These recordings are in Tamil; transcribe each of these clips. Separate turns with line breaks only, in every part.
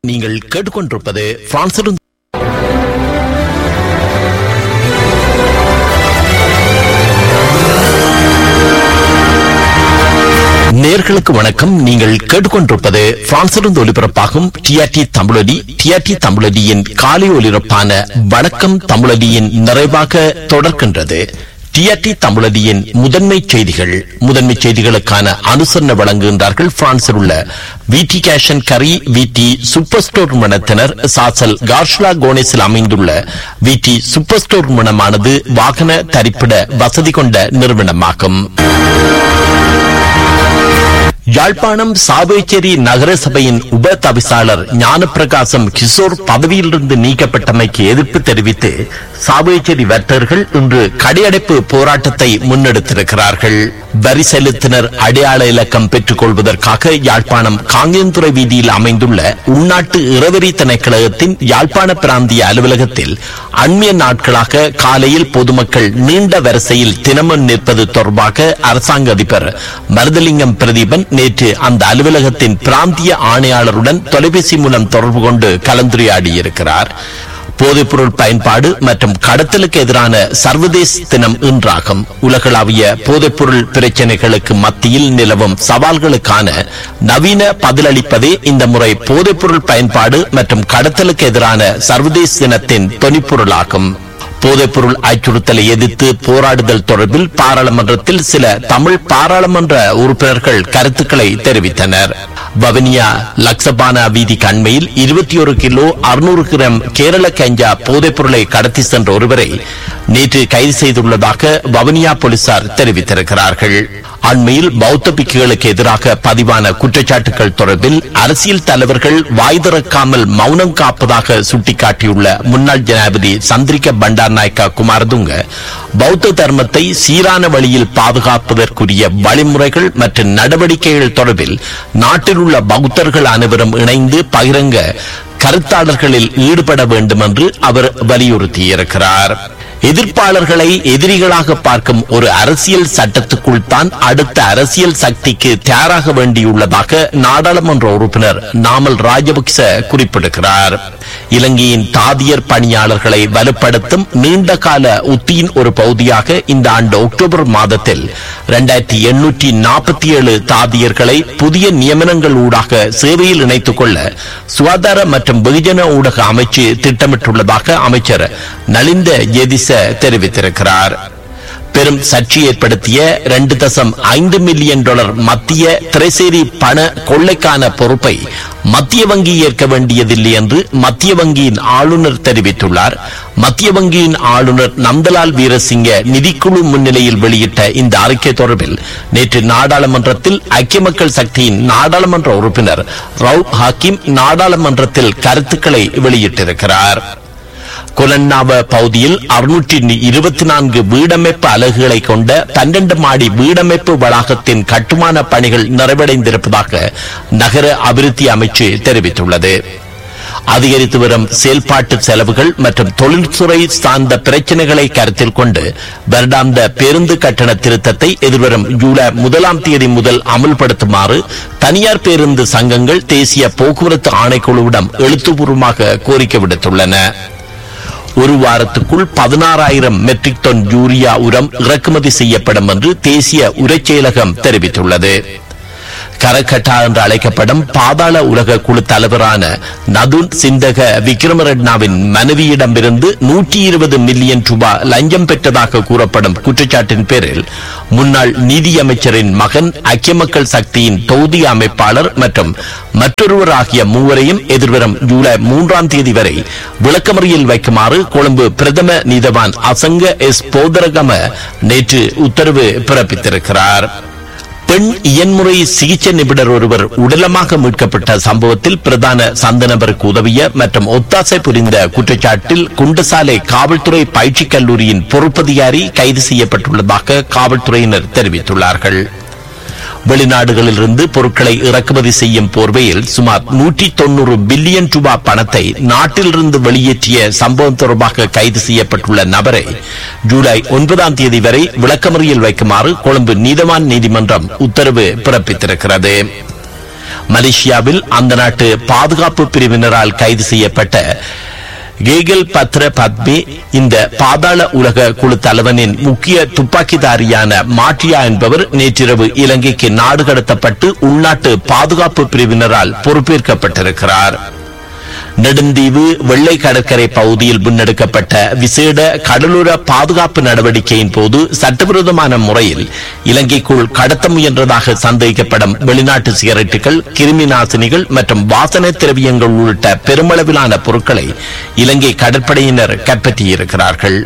நீங்கள் கேட்டுக்கொண்டிருப்பது பிரான்சிலிருந்து நேர்களுக்கு வணக்கம் நீங்கள் கேட்டுக்கொண்டிருப்பது பிரான்சிலிருந்து ஒலிபரப்பாகும் டிஆர்டி தமிழொலி டிஆர்டி தமிழொலியின் காலை ஒலிபரப்பான வணக்கம் தமிழொலியின் நிறைவாக தொடர்கின்றது டிஆர்டி தமிழொலியின் முதன்மை செய்திகள் முதன்மை செய்திகளுக்கான அனுசரணை வழங்குகின்றார்கள் பிரான்சில் உள்ள விடி கேஷன் கரி விடி சூப்பர் ஸ்டோர் நிறுவனத்தினர் சாசல் கார்ஷ்லா கோனேஸில் அமைந்துள்ள விடி சூப்பர் ஸ்டோர் நிறுவனமானது வாகன தரிப்பிட வசதி கொண்ட நிறுவனமாகும் யாழ்ப்பாணம் சாவேச்சேரி நகர சபையின் உப தவிசாளர் ஞானப்பிரகாசம் கிஷோர் பதவியிலிருந்து நீக்கப்பட்டமைக்கு எதிர்ப்பு தெரிவித்து சாவேச்சேரி வர்த்தகர்கள் இன்று கடையடைப்பு போராட்டத்தை முன்னெடுத்திருக்கிறார்கள் வரி செலுத்தினர் அடையாள இலக்கம் பெற்றுக் கொள்வதற்காக யாழ்ப்பாணம் காங்கேந்துறை வீதியில் அமைந்துள்ள உள்நாட்டு இறவரி திணைக்களகத்தின் யாழ்ப்பாண பிராந்திய அலுவலகத்தில் அண்மைய நாட்களாக காலையில் பொதுமக்கள் நீண்ட வரிசையில் தினமும் நிற்பது தொடர்பாக அரசாங்க அதிபர் மருதலிங்கம் பிரதீபன் நேற்று அந்த அலுவலகத்தின் பிராந்திய ஆணையாளருடன் தொலைபேசி மூலம் தொடர்பு கொண்டு கலந்துரையாடியிருக்கிறார் போதைப்பொருள் பயன்பாடு மற்றும் கடத்தலுக்கு எதிரான சர்வதேச தினம் இன்றாகும் உலகளாவிய போதைப்பொருள் பிரச்சனைகளுக்கு மத்தியில் நிலவும் சவால்களுக்கான நவீன பதிலளிப்பதே இந்த முறை போதைப்பொருள் பயன்பாடு மற்றும் கடத்தலுக்கு எதிரான சர்வதேச தினத்தின் தொனிப்பொருளாகும் போதைப்பொருள் அச்சுறுத்தலை எதிர்த்து போராடுதல் தொடர்பில் பாராளுமன்றத்தில் சில தமிழ் பாராளுமன்ற உறுப்பினர்கள் கருத்துக்களை தெரிவித்தனர் வவனியா லக்சபானா வீதி கண்மையில் இருபத்தி ஒரு கிலோ அறுநூறு கிராம் கேரள கஞ்சா போதைப் பொருளை கடத்தி சென்ற ஒருவரை நேற்று கைது செய்துள்ளதாக வவனியா போலீசார் தெரிவித்திருக்கிறார்கள் அண்மையில் பௌத்த பிக்குகளுக்கு எதிராக பதிவான குற்றச்சாட்டுகள் தொடர்பில் அரசியல் தலைவர்கள் வாய் திறக்காமல் மௌனம் காப்பதாக சுட்டிக்காட்டியுள்ள முன்னாள் ஜனாதிபதி சந்திரிக பண்டார் நாயக்கா குமாரதுங்க பௌத்த தர்மத்தை சீரான வழியில் பாதுகாப்பதற்குரிய வழிமுறைகள் மற்றும் நடவடிக்கைகள் தொடர்பில் நாட்டில் உள்ள பௌத்தர்கள் அனைவரும் இணைந்து பகிரங்க கருத்தாளர்களில் ஈடுபட வேண்டும் என்று அவர் வலியுறுத்தியிருக்கிறார் எதிர்ப்பாளர்களை எதிரிகளாக பார்க்கும் ஒரு அரசியல் சட்டத்துக்குள் தான் அடுத்த அரசியல் சக்திக்கு தயாராக வேண்டியுள்ளதாக நாடாளுமன்ற உறுப்பினர் நாமல் ராஜபக்ச குறிப்பிடுகிறார் இலங்கையின் தாதியர் பணியாளர்களை வலுப்படுத்தும் நீண்ட கால உத்தியின் ஒரு பகுதியாக இந்த ஆண்டு அக்டோபர் மாதத்தில் இரண்டாயிரத்தி எண்ணூற்றி நாற்பத்தி ஏழு தாதியர்களை புதிய நியமனங்கள் ஊடாக சேவையில் இணைத்துக் கொள்ள சுகாதார மற்றும் வெகுஜன ஊடக அமைச்சு திட்டமிட்டுள்ளதாக அமைச்சர் நலிந்த ஜெதிச தெரிவித்திருக்கிறார் பெரும் சர்ச்சை ஏற்படுத்திய இரண்டு தசம் ஐந்து மில்லியன் டாலர் மத்திய திரைசேரி பண கொள்ளைக்கான பொறுப்பை மத்திய வங்கி ஏற்க வேண்டியதில்லை என்று மத்திய வங்கியின் ஆளுநர் தெரிவித்துள்ளார் மத்திய வங்கியின் ஆளுநர் நந்தலால் வீரசிங்க நிதிக்குழு முன்னிலையில் வெளியிட்ட இந்த அறிக்கை தொடர்பில் நேற்று நாடாளுமன்றத்தில் ஐக்கிய மக்கள் சக்தியின் நாடாளுமன்ற உறுப்பினர் ரவுப் ஹாக்கிம் நாடாளுமன்றத்தில் கருத்துக்களை வெளியிட்டிருக்கிறார் கொலன்னாவ பகுதியில் அறுநூற்றி இருபத்தி நான்கு வீடமைப்பு அலகுகளை கொண்ட பன்னெண்டு மாடி வீடமைப்பு வளாகத்தின் கட்டுமான பணிகள் நிறைவடைந்திருப்பதாக நகர அபிவிருத்தி அமைச்சு தெரிவித்துள்ளது அதிகரித்து வரும் செயல்பாட்டு செலவுகள் மற்றும் தொழில்துறை சார்ந்த பிரச்சனைகளை கருத்தில் கொண்டு வருடாந்த பேருந்து கட்டண திருத்தத்தை எதிர்வரும் ஜூலை முதலாம் தேதி முதல் அமல்படுத்துமாறு தனியார் பேருந்து சங்கங்கள் தேசிய போக்குவரத்து ஆணைக்குழுவிடம் எழுத்துப்பூர்வமாக கோரிக்கை விடுத்துள்ளன ஒரு வாரத்துக்குள் பதினாறாயிரம் மெட்ரிக் டன் யூரியா உரம் இறக்குமதி செய்யப்படும் என்று தேசிய உரைச்செயலகம் தெரிவித்துள்ளது கரகட்டா என்று அழைக்கப்படும் பாதாள உலக குழு தலைவரான நதுன் சிந்தக விக்ரமரெட்னாவின் மனைவியிடமிருந்து நூற்றி இருபது மில்லியன் ரூபாய் லஞ்சம் பெற்றதாக கூறப்படும் குற்றச்சாட்டின் பேரில் முன்னாள் நீதியமைச்சரின் மகன் ஐக்கிய மக்கள் சக்தியின் தொகுதி அமைப்பாளர் மற்றும் மற்றொருவர் ஆகிய மூவரையும் எதிர்வரும் ஜூலை மூன்றாம் தேதி வரை விளக்கமறியல் வைக்குமாறு கொழும்பு பிரதம நீதவான் அசங்க எஸ் போதரகம நேற்று உத்தரவு பிறப்பித்திருக்கிறார் பெண் இயன்முறை சிகிச்சை நிபுணர் ஒருவர் உடலமாக மீட்கப்பட்ட சம்பவத்தில் பிரதான சந்த நபருக்கு உதவிய மற்றும் ஒத்தாசை புரிந்த குற்றச்சாட்டில் குண்டசாலை காவல்துறை பயிற்சி கல்லூரியின் பொறுப்பதிகாரி கைது செய்யப்பட்டுள்ளதாக காவல்துறையினர் தெரிவித்துள்ளார்கள் வெளிநாடுகளிலிருந்து பொருட்களை இறக்குமதி செய்யும் போர்வையில் சுமார் நூற்றி தொன்னூறு பில்லியன் ரூபாய் பணத்தை நாட்டிலிருந்து வெளியேற்றிய சம்பவம் தொடர்பாக கைது செய்யப்பட்டுள்ள நபரை ஜூலை ஒன்பதாம் தேதி வரை விளக்கமறியல் வைக்குமாறு கொழும்பு நீதவான் நீதிமன்றம் உத்தரவு பிறப்பித்திருக்கிறது மலேசியாவில் அந்த நாட்டு பாதுகாப்பு பிரிவினரால் கைது செய்யப்பட்ட கேகல் பத்ர பத்மி இந்த பாதாள உலக குழு தலைவனின் முக்கிய துப்பாக்கிதாரியான மாட்டியா என்பவர் நேற்றிரவு இலங்கைக்கு நாடு கடத்தப்பட்டு உள்நாட்டு பாதுகாப்பு பிரிவினரால் பொறுப்பேற்கப்பட்டிருக்கிறார் நெடுந்தீவு வெள்ளை கடற்கரை பகுதியில் முன்னெடுக்கப்பட்ட விசேட கடலோர பாதுகாப்பு நடவடிக்கையின் போது சட்டவிரோதமான முறையில் இலங்கைக்குள் கடத்த முயன்றதாக சந்தேகிக்கப்படும் வெளிநாட்டு சிகரெட்டுகள் கிருமி நாசினிகள் மற்றும் வாசனை திரவியங்கள் உள்ளிட்ட பெருமளவிலான பொருட்களை இலங்கை கடற்படையினர் கைப்பற்றியிருக்கிறார்கள்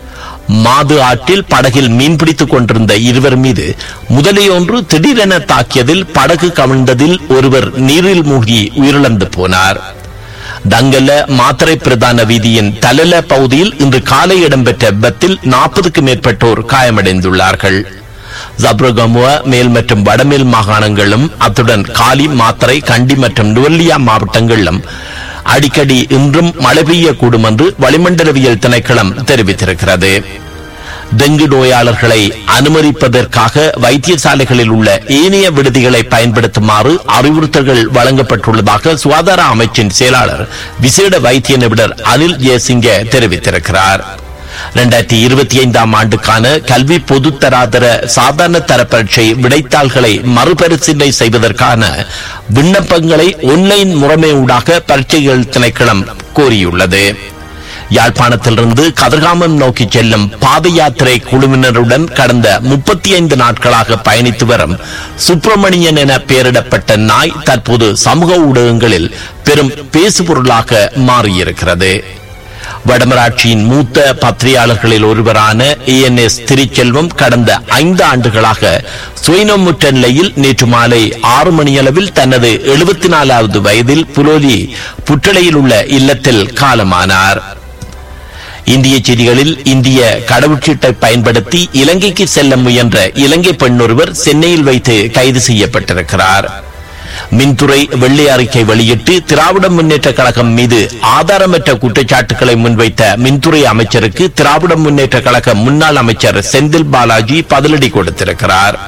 மாது ஆற்றில் படகில் மீன்பிடித்துக் கொண்டிருந்த இருவர் மீது முதலையொன்று திடீரென தாக்கியதில் படகு கவிழ்ந்ததில் ஒருவர் நீரில் மூழ்கி உயிரிழந்து போனார் தங்கல மாத்தரை பிரதான வீதியின் தலல பகுதியில் இன்று காலை இடம்பெற்ற விபத்தில் நாற்பதுக்கும் மேற்பட்டோர் காயமடைந்துள்ளார்கள் ஜப்ரகமுவ மேல் மற்றும் வடமேல் மாகாணங்களும் அத்துடன் காலி மாத்தரை கண்டி மற்றும் நுவல்லியா மாவட்டங்களிலும் அடிக்கடி இன்றும் மழை பெய்யக்கூடும் என்று வளிமண்டலவியல் திணைக்களம் தெரிவித்திருக்கிறது டெங்கு நோயாளர்களை அனுமதிப்பதற்காக வைத்தியசாலைகளில் உள்ள ஏனைய விடுதிகளை பயன்படுத்துமாறு அறிவுறுத்தல்கள் வழங்கப்பட்டுள்ளதாக சுகாதார அமைச்சின் செயலாளர் விசேட வைத்திய நிபுணர் அனில் ஜெயசிங்க தெரிவித்திருக்கிறார் இரண்டாயிரத்தி இருபத்தி ஐந்தாம் ஆண்டுக்கான கல்வி பொதுத்தராதர சாதாரண தர பரீட்சை விடைத்தாள்களை மறுபரிசீலனை செய்வதற்கான விண்ணப்பங்களை ஒன்லைன் முறைமையூடாக பரீட்சைகள் திணைக்களம் கோரியுள்ளது யாழ்ப்பாணத்திலிருந்து கதிர்காமம் நோக்கி செல்லும் பாத யாத்திரை குழுவினருடன் கடந்த முப்பத்தி ஐந்து நாட்களாக பயணித்து வரும் சுப்பிரமணியன் என பெயரிடப்பட்ட நாய் தற்போது சமூக ஊடகங்களில் பெரும் பேசுபொருளாக மாறியிருக்கிறது வடமராட்சியின் மூத்த பத்திரிகையாளர்களில் ஒருவரான ஏஎன்எஸ் திருச்செல்வம் கடந்த ஐந்து ஆண்டுகளாக சுயநமுற்ற நிலையில் நேற்று மாலை ஆறு மணியளவில் தனது எழுபத்தி நாலாவது வயதில் புலோலி புற்றளையில் உள்ள இல்லத்தில் காலமானார் இந்திய செய்திகளில் இந்திய கடவுச்சீட்டை பயன்படுத்தி இலங்கைக்கு செல்ல முயன்ற இலங்கை பெண் ஒருவர் சென்னையில் வைத்து கைது செய்யப்பட்டிருக்கிறார் மின்துறை வெள்ளை அறிக்கை வெளியிட்டு திராவிட முன்னேற்ற கழகம் மீது ஆதாரமற்ற குற்றச்சாட்டுகளை முன்வைத்த மின்துறை அமைச்சருக்கு திராவிட முன்னேற்ற கழக முன்னாள் அமைச்சர் செந்தில் பாலாஜி பதிலடி கொடுத்திருக்கிறார்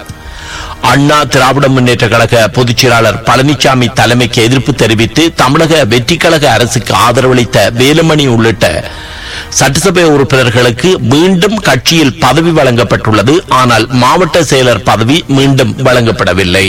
அண்ணா திராவிட முன்னேற்ற கழக பொதுச் செயலாளர் பழனிசாமி தலைமைக்கு எதிர்ப்பு தெரிவித்து தமிழக வெற்றிக் கழக அரசுக்கு ஆதரவளித்த வேலுமணி உள்ளிட்ட சட்டசபை உறுப்பினர்களுக்கு மீண்டும் கட்சியில் பதவி வழங்கப்பட்டுள்ளது ஆனால் மாவட்ட செயலர் பதவி மீண்டும் வழங்கப்படவில்லை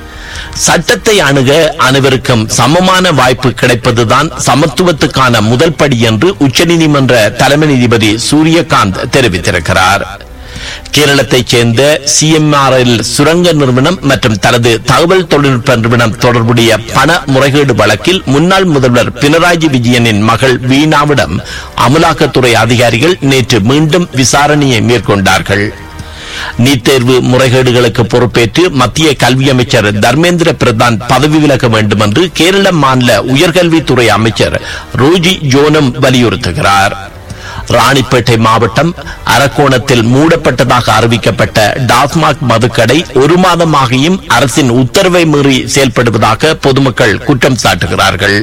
சட்டத்தை அணுக அனைவருக்கும் சமமான வாய்ப்பு கிடைப்பதுதான் சமத்துவத்துக்கான முதல் படி என்று உச்சநீதிமன்ற தலைமை நீதிபதி சூரியகாந்த் தெரிவித்திருக்கிறார் கேரளத்தைச் சேர்ந்த சிஎம்ஆர்எல் சுரங்க நிறுவனம் மற்றும் தனது தகவல் தொழில்நுட்ப நிறுவனம் தொடர்புடைய பண முறைகேடு வழக்கில் முன்னாள் முதல்வர் பினராயி விஜயனின் மகள் வீணாவிடம் அமலாக்கத்துறை அதிகாரிகள் நேற்று மீண்டும் விசாரணையை மேற்கொண்டார்கள் நீட் தேர்வு முறைகேடுகளுக்கு பொறுப்பேற்று மத்திய கல்வி அமைச்சர் தர்மேந்திர பிரதான் பதவி விலக வேண்டும் என்று கேரள மாநில உயர்கல்வித்துறை அமைச்சர் ரோஜி ஜோனம் வலியுறுத்துகிறார் ராணிப்பேட்டை மாவட்டம் அரக்கோணத்தில் மூடப்பட்டதாக அறிவிக்கப்பட்ட டாஸ்மாக் மதுக்கடை ஒரு மாதமாகியும் அரசின் உத்தரவை மீறி செயல்படுவதாக பொதுமக்கள் குற்றம் சாட்டுகிறார்கள்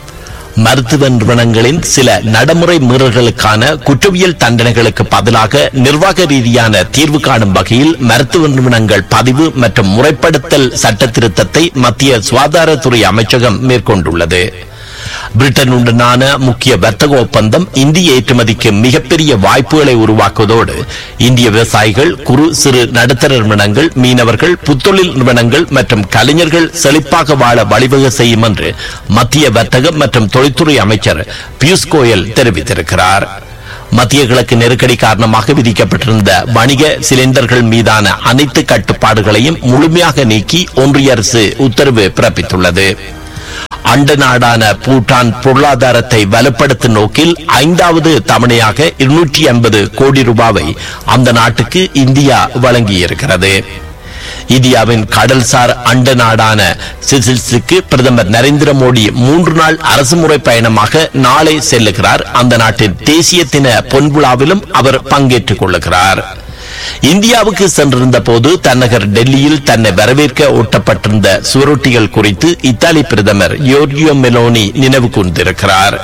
மருத்துவ நிறுவனங்களின் சில நடைமுறை மீறல்களுக்கான குற்றவியல் தண்டனைகளுக்கு பதிலாக நிர்வாக ரீதியான தீர்வு காணும் வகையில் மருத்துவ நிறுவனங்கள் பதிவு மற்றும் முறைப்படுத்தல் சட்ட திருத்தத்தை மத்திய சுகாதாரத்துறை அமைச்சகம் மேற்கொண்டுள்ளது பிரிட்டனுடனான முக்கிய வர்த்தக ஒப்பந்தம் இந்திய ஏற்றுமதிக்கு மிகப்பெரிய வாய்ப்புகளை உருவாக்குவதோடு இந்திய விவசாயிகள் குறு சிறு நடுத்தர நிறுவனங்கள் மீனவர்கள் புத்தொழில் நிறுவனங்கள் மற்றும் கலைஞர்கள் செழிப்பாக வாழ வழிவகை செய்யும் என்று மத்திய வர்த்தக மற்றும் தொழில்துறை அமைச்சர் பியூஷ் கோயல் தெரிவித்திருக்கிறார் மத்திய கிழக்கு நெருக்கடி காரணமாக விதிக்கப்பட்டிருந்த வணிக சிலிண்டர்கள் மீதான அனைத்து கட்டுப்பாடுகளையும் முழுமையாக நீக்கி ஒன்றிய அரசு உத்தரவு பிறப்பித்துள்ளது அண்ட நாடான பூட்டான் பொருளாதாரத்தை வலுப்படுத்தும் நோக்கில் ஐந்தாவது தவணையாக இருநூற்றி ஐம்பது கோடி ரூபாவை அந்த நாட்டுக்கு இந்தியா வழங்கியிருக்கிறது இந்தியாவின் கடல்சார் அண்ட நாடான சிசில்ஸுக்கு பிரதமர் நரேந்திர மோடி மூன்று நாள் அரசுமுறை பயணமாக நாளை செல்லுகிறார் அந்த நாட்டின் தேசிய தின பொன்விழாவிலும் அவர் பங்கேற்றுக் கொள்ளுகிறார் இந்தியாவுக்கு சென்றிருந்த போது தன்னகர் டெல்லியில் தன்னை வரவேற்க ஒட்டப்பட்டிருந்த சுவரொட்டிகள் குறித்து இத்தாலி பிரதமர் யோர்கியோ மெலோனி நினைவு கூர்ந்திருக்கிறார்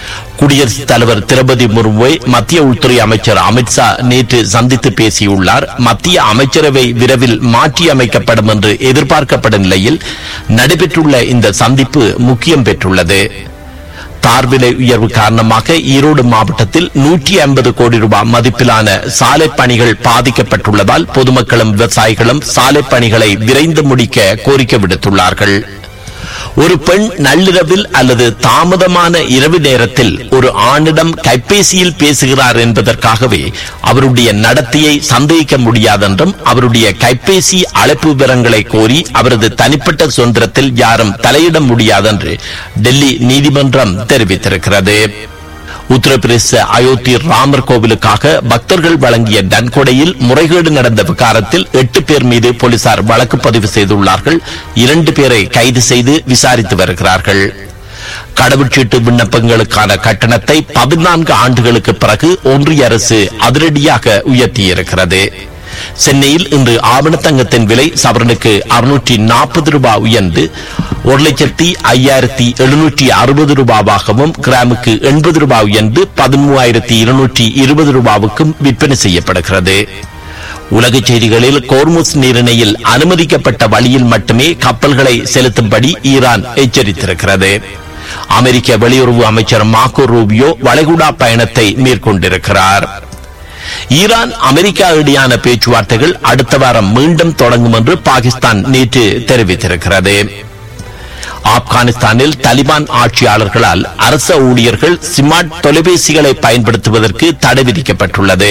குடியரசுத் தலைவர் திரௌபதி முர்முவை மத்திய உள்துறை அமைச்சர் அமித்ஷா நேற்று சந்தித்து பேசியுள்ளார் மத்திய அமைச்சரவை விரைவில் மாற்றி அமைக்கப்படும் என்று எதிர்பார்க்கப்படும் நிலையில் நடைபெற்றுள்ள இந்த சந்திப்பு முக்கியம் பெற்றுள்ளது தார் விலை உயர்வு காரணமாக ஈரோடு மாவட்டத்தில் நூற்றி ஐம்பது கோடி ரூபாய் மதிப்பிலான சாலை பணிகள் பாதிக்கப்பட்டுள்ளதால் பொதுமக்களும் விவசாயிகளும் சாலை பணிகளை விரைந்து முடிக்க கோரிக்கை விடுத்துள்ளார்கள் ஒரு பெண் நள்ளிரவில் அல்லது தாமதமான இரவு நேரத்தில் ஒரு ஆணிடம் கைபேசியில் பேசுகிறார் என்பதற்காகவே அவருடைய நடத்தையை சந்தேகிக்க முடியாதென்றும் அவருடைய கைபேசி அழைப்பு விவரங்களை கோரி அவரது தனிப்பட்ட சுதந்திரத்தில் யாரும் தலையிட முடியாதென்று டெல்லி நீதிமன்றம் தெரிவித்திருக்கிறது உத்தரப்பிரதேச அயோத்தி ராமர் கோவிலுக்காக பக்தர்கள் வழங்கிய நன்கொடையில் முறைகேடு நடந்த விகாரத்தில் எட்டு பேர் மீது போலீசார் வழக்கு பதிவு செய்துள்ளார்கள் இரண்டு பேரை கைது செய்து விசாரித்து வருகிறார்கள் கடவுச்சீட்டு விண்ணப்பங்களுக்கான கட்டணத்தை பதினான்கு ஆண்டுகளுக்கு பிறகு ஒன்றிய அரசு அதிரடியாக உயர்த்தியிருக்கிறது சென்னையில் இன்று ஆவணத்தங்கத்தின் விலை சவரனுக்கு அறுநூற்றி நாற்பது ரூபாய் உயர்ந்து ஒரு லட்சத்தி ஐயாயிரத்தி எழுநூற்றி அறுபது ரூபாவாகவும் கிராமுக்கு எண்பது ரூபாய் உயர்ந்து பதிமூவாயிரத்தி இருநூற்றி இருபது ரூபாவுக்கும் விற்பனை செய்யப்படுகிறது உலகச் செய்திகளில் கோர்முஸ் நீரிணையில் அனுமதிக்கப்பட்ட வழியில் மட்டுமே கப்பல்களை செலுத்தும்படி ஈரான் எச்சரித்திருக்கிறது அமெரிக்க வெளியுறவு அமைச்சர் மார்க்கோ ரூபியோ வளைகுடா பயணத்தை மேற்கொண்டிருக்கிறார் ஈரான் அமெரிக்கா இடையான பேச்சுவார்த்தைகள் அடுத்த வாரம் மீண்டும் தொடங்கும் என்று பாகிஸ்தான் நேற்று தெரிவித்திருக்கிறது ஆப்கானிஸ்தானில் தலிபான் ஆட்சியாளர்களால் அரச ஊழியர்கள் ஸ்மார்ட் தொலைபேசிகளை பயன்படுத்துவதற்கு தடை விதிக்கப்பட்டுள்ளது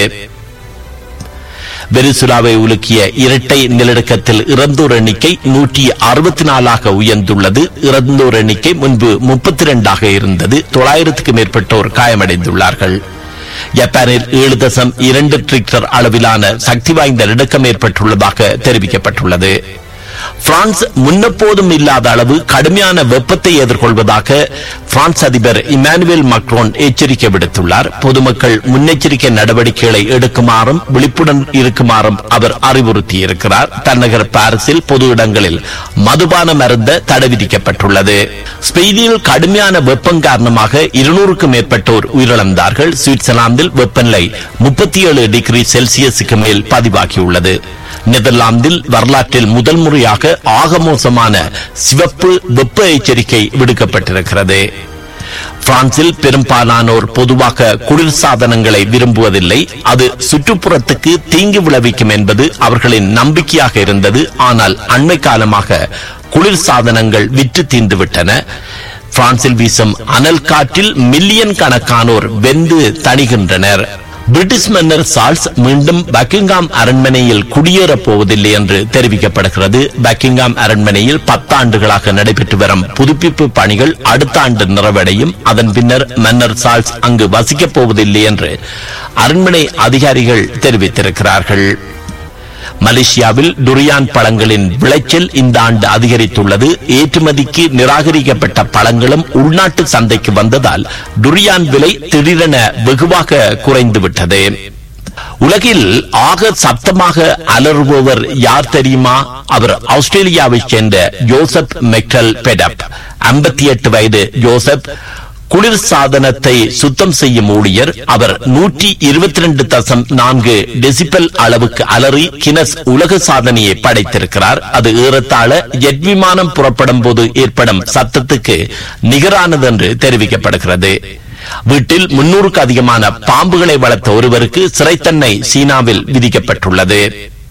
வெனிசுலாவை உலுக்கிய இரட்டை நிலநடுக்கத்தில் இறந்தோர் எண்ணிக்கை நூற்றி அறுபத்தி நாலாக உயர்ந்துள்ளது இறந்தோர் எண்ணிக்கை முன்பு முப்பத்தி இரண்டாக இருந்தது தொள்ளாயிரத்துக்கு மேற்பட்டோர் காயமடைந்துள்ளார்கள் ஜப்பானில் ஏழு தசம் இரண்டு ட்ரிக்டர் அளவிலான சக்தி வாய்ந்த நடுக்கம் ஏற்பட்டுள்ளதாக தெரிவிக்கப்பட்டுள்ளது பிரான்ஸ் முன்னெப்போதும் இல்லாத அளவு கடுமையான வெப்பத்தை எதிர்கொள்வதாக பிரான்ஸ் அதிபர் இமானுவேல் மக்ரோன் எச்சரிக்கை விடுத்துள்ளார் பொதுமக்கள் முன்னெச்சரிக்கை நடவடிக்கைகளை எடுக்குமாறும் விழிப்புடன் இருக்குமாறும் அவர் அறிவுறுத்தியிருக்கிறார் தலைநகர் பாரிஸில் பொது இடங்களில் மதுபானம் அருந்த தடை விதிக்கப்பட்டுள்ளது ஸ்பெயினில் கடுமையான வெப்பம் காரணமாக இருநூறுக்கும் மேற்பட்டோர் உயிரிழந்தார்கள் சுவிட்சர்லாந்தில் வெப்பநிலை முப்பத்தி ஏழு டிகிரி செல்சியஸுக்கு மேல் பதிவாகியுள்ளது நெதர்லாந்தில் வரலாற்றில் முதல் முறையாக ஆக மோசமான சிவப்பு வெப்ப எச்சரிக்கை விடுக்கப்பட்டிருக்கிறது பிரான்சில் பெரும்பாலானோர் பொதுவாக குளிர் சாதனங்களை விரும்புவதில்லை அது சுற்றுப்புறத்துக்கு தீங்கு விளைவிக்கும் என்பது அவர்களின் நம்பிக்கையாக இருந்தது ஆனால் அண்மை காலமாக குளிர் சாதனங்கள் விற்று தீர்ந்துவிட்டன பிரான்சில் வீசும் அனல் காற்றில் மில்லியன் கணக்கானோர் வெந்து தணிகின்றனர் பிரிட்டிஷ் மன்னர் சார்ல்ஸ் மீண்டும் பக்கிங்காம் அரண்மனையில் குடியேறப் போவதில்லை என்று தெரிவிக்கப்படுகிறது பக்கிங்காம் அரண்மனையில் பத்தாண்டுகளாக நடைபெற்று வரும் புதுப்பிப்பு பணிகள் அடுத்த ஆண்டு நிறைவடையும் அதன் பின்னர் மன்னர் சார்ல்ஸ் அங்கு வசிக்கப் போவதில்லை என்று அரண்மனை அதிகாரிகள் தெரிவித்திருக்கிறார்கள் மலேசியாவில் டுரியான் பழங்களின் விளைச்சல் இந்த ஆண்டு அதிகரித்துள்ளது ஏற்றுமதிக்கு நிராகரிக்கப்பட்ட பழங்களும் உள்நாட்டு சந்தைக்கு வந்ததால் டுரியான் விலை திடீரென வெகுவாக குறைந்துவிட்டது உலகில் ஆக சத்தமாக அலறுபவர் யார் தெரியுமா அவர் ஆஸ்திரேலியாவைச் சேர்ந்த ஜோசப் மெக்டல் பெடப் ஐம்பத்தி எட்டு வயது ஜோசப் குளிர் சாதனத்தை சுத்தம் செய்யும் ஊழியர் அவர் நூற்றி இருபத்தி ரெண்டு தசம் நான்கு டெசிபல் அளவுக்கு அலறி கினஸ் உலக சாதனையை படைத்திருக்கிறார் அது ஏறத்தாழ ஜெட் விமானம் புறப்படும் போது ஏற்படும் சத்தத்துக்கு நிகரானது என்று தெரிவிக்கப்படுகிறது வீட்டில் முன்னூறுக்கு அதிகமான பாம்புகளை வளர்த்த ஒருவருக்கு சிறைத்தன்னை சீனாவில் விதிக்கப்பட்டுள்ளது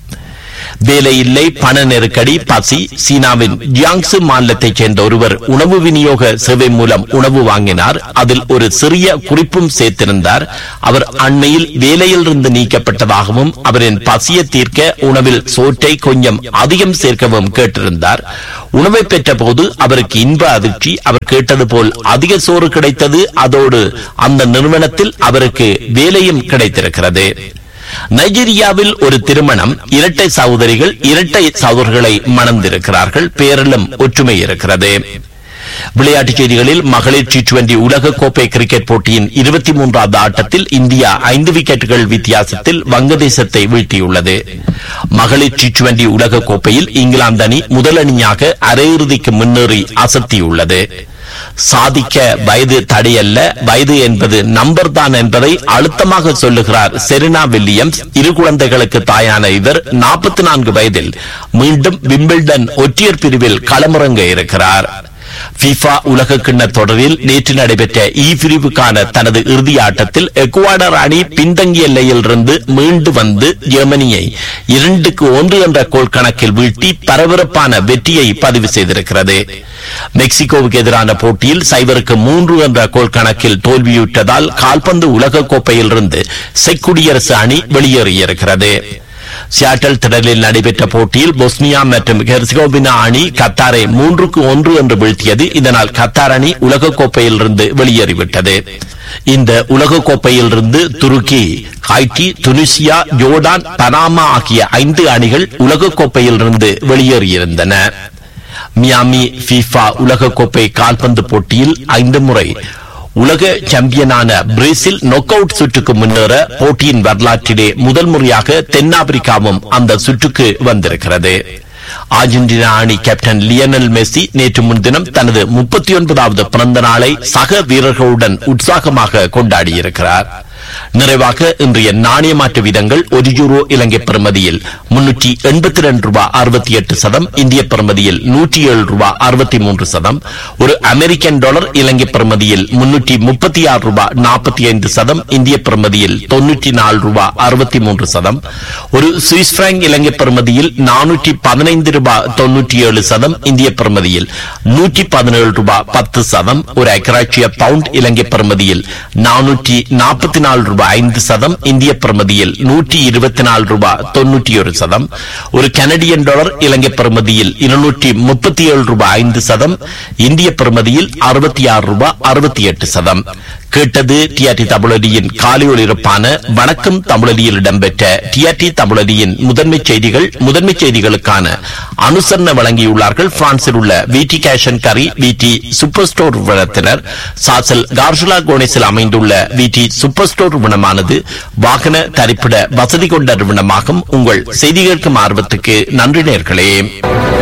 வேலை இல்லை பண நெருக்கடி பசி சீனாவின் ஜியாங்சு மாநிலத்தைச் சேர்ந்த ஒருவர் உணவு விநியோக சேவை மூலம் உணவு வாங்கினார் அதில் ஒரு சிறிய குறிப்பும் சேர்த்திருந்தார் அவர் அண்மையில் வேலையிலிருந்து நீக்கப்பட்டதாகவும் அவரின் பசியை தீர்க்க உணவில் சோற்றை கொஞ்சம் அதிகம் சேர்க்கவும் கேட்டிருந்தார் உணவை பெற்ற போது அவருக்கு இன்ப அதிர்ச்சி அவர் கேட்டது போல் அதிக சோறு கிடைத்தது அதோடு அந்த நிறுவனத்தில் அவருக்கு வேலையும் கிடைத்திருக்கிறது நைஜீரியாவில் ஒரு திருமணம் இரட்டை சகோதரிகள் இரட்டை சகோதரர்களை மணந்திருக்கிறார்கள் பேரிலும் ஒற்றுமை இருக்கிறது விளையாட்டுச் செய்திகளில் மகளிர் டி டுவெண்டி உலக கோப்பை கிரிக்கெட் போட்டியின் இருபத்தி மூன்றாவது ஆட்டத்தில் இந்தியா ஐந்து விக்கெட்டுகள் வித்தியாசத்தில் வங்கதேசத்தை வீழ்த்தியுள்ளது மகளிர் டி டுவெண்டி உலக கோப்பையில் இங்கிலாந்து அணி முதல் அணியாக அரையிறுதிக்கு முன்னேறி அசத்தியுள்ளது சாதிக்க வயது தடையல்ல வயது என்பது நம்பர் தான் என்பதை அழுத்தமாக சொல்லுகிறார் செரினா வில்லியம்ஸ் இரு குழந்தைகளுக்கு தாயான இவர் நாற்பத்தி நான்கு வயதில் மீண்டும் விம்பிள்டன் ஒற்றையர் பிரிவில் களமிறங்க இருக்கிறார் FIFA உலக கிண்ண தொடரில் நேற்று நடைபெற்ற இ பிரிவுக்கான தனது இறுதி ஆட்டத்தில் எக்குவாடர் அணி பின்தங்கிய எல்லையிலிருந்து மீண்டு வந்து ஜெர்மனியை இரண்டுக்கு ஒன்று என்ற கோல் கணக்கில் வீழ்த்தி பரபரப்பான வெற்றியை பதிவு செய்திருக்கிறது மெக்சிகோவுக்கு எதிரான போட்டியில் சைபருக்கு மூன்று என்ற கோல் கணக்கில் தோல்வியுற்றதால் கால்பந்து உலக கோப்பையிலிருந்து செக் குடியரசு அணி வெளியேறியிருக்கிறது சியாட்டல் திடலில் நடைபெற்ற போட்டியில் பொஸ்னியா மற்றும் ஹெர்சிகோவினா அணி கத்தாரை மூன்றுக்கு ஒன்று என்று வீழ்த்தியது இதனால் கத்தார் அணி உலகக்கோப்பையிலிருந்து வெளியேறிவிட்டது இந்த உலகக்கோப்பையிலிருந்து துருக்கி ஹைட்டி துனிசியா ஜோர்டான் பனாமா ஆகிய ஐந்து அணிகள் உலகக்கோப்பையிலிருந்து வெளியேறியிருந்தன மியாமி ஃபீஃபா உலகக்கோப்பை கால்பந்து போட்டியில் ஐந்து முறை உலக சாம்பியனான பிரேசில் நொக் அவுட் சுற்றுக்கு முன்னேற போட்டியின் வரலாற்றிலே முதல் முறையாக தென்னாப்பிரிக்காவும் அந்த சுற்றுக்கு வந்திருக்கிறது அர்ஜென்டினா அணி கேப்டன் லியனல் மெஸ்ஸி நேற்று முன்தினம் தனது முப்பத்தி ஒன்பதாவது பிறந்த நாளை சக வீரர்களுடன் உற்சாகமாக கொண்டாடியிருக்கிறார் நிறைவாக இன்றைய நாணய மாற்று வீதங்கள் ஒரு யூரோ இலங்கை பெறுமதியில் முன்னூற்றி எண்பத்தி ரெண்டு ரூபாய் அறுபத்தி எட்டு சதம் இந்திய பெறுமதியில் நூற்றி ஏழு ரூபாய் அறுபத்தி மூன்று சதம் ஒரு அமெரிக்கன் டாலர் இலங்கை பெறுமதியில் முன்னூற்றி முப்பத்தி ஆறு ரூபாய் நாற்பத்தி ஐந்து சதம் இந்திய பெறுமதியில் தொன்னூற்றி நாலு ரூபாய் அறுபத்தி மூன்று சதம் ஒரு சுவிஸ் பிராங்க் இலங்கை பெறுமதியில் நானூற்றி பதினைந்து ரூபாய் தொன்னூற்றி ஏழு சதம் இந்திய பெறுமதியில் நூற்றி பதினேழு ரூபாய் பத்து சதம் ஒரு ஐக்கராட்சிய பவுண்ட் இலங்கை பெறுமதியில் நானூற்றி நாற்பத்தி நாலு ரூபாய் ஐந்து சதம் இந்திய பிரமதியில் நூற்றி இருபத்தி நாலு ரூபாய் தொன்னூற்றி ஒரு சதம் ஒரு கனடியன் டாலர் இலங்கை பிரமதியில் இருநூற்றி முப்பத்தி ஏழு ரூபாய் ஐந்து சதம் இந்திய பிரமதியில் அறுபத்தி ஆறு ரூபாய் அறுபத்தி எட்டு சதம் கேட்டது டிஆர்டி தமிழொலியின் காலை ஒளிபரப்பான வணக்கம் தமிழொலியில் இடம்பெற்ற டிஆர்டி தமிழொலியின் முதன்மை செய்திகள் முதன்மை செய்திகளுக்கான அனுசரணை வழங்கியுள்ளார்கள் பிரான்சில் உள்ள விடி கேஷன் கரி விடி சூப்பர் ஸ்டோர் நிறுவனத்தினர் சாசல் கார்ஷுலா கோனேஸில் அமைந்துள்ள விடி சூப்பர் ஸ்டோர் நிறுவனமானது வாகன தரிப்பிட வசதி கொண்ட நிறுவனமாகும் உங்கள் செய்தி கேட்கும் ஆர்வத்துக்கு நன்றி நேர்களே